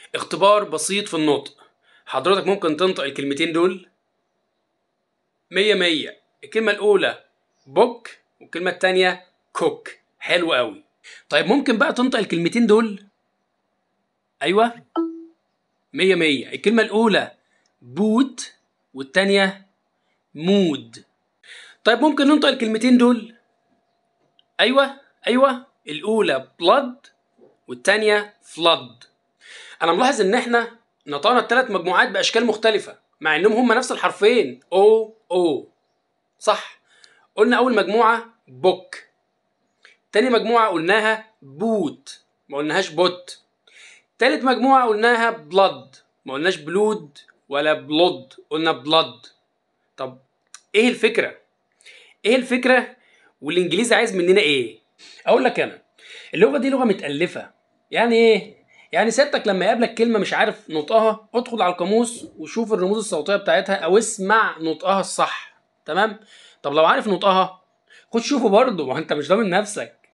اختبار بسيط في النطق حضرتك ممكن تنطق الكلمتين دول مية مية الكلمة الأولى بوك والكلمة التانية كوك حلو قوي طيب ممكن بقى تنطق الكلمتين دول أيوة مية مية الكلمة الأولى بوت والتانية مود طيب ممكن ننطق الكلمتين دول أيوة أيوة الأولى بلاد والتانية فلاد أنا ملاحظ إن إحنا نطقنا الثلاث مجموعات بأشكال مختلفة مع إنهم هما نفس الحرفين أو أو صح قلنا أول مجموعة بوك تاني مجموعة قلناها بوت ما قلناهاش بوت تالت مجموعة قلناها بلاد ما قلناش بلود ولا بلود قلنا بلاد طب ايه الفكرة؟ ايه الفكرة والانجليزي عايز مننا ايه؟ اقول لك انا اللغة دي لغة متألفة يعني ايه؟ يعني سيادتك لما يقابلك كلمة مش عارف نطقها ادخل على القاموس وشوف الرموز الصوتية بتاعتها او اسمع نطقها الصح تمام؟ طب لو عارف نطقها خد شوفه برضه ما انت مش ضامن نفسك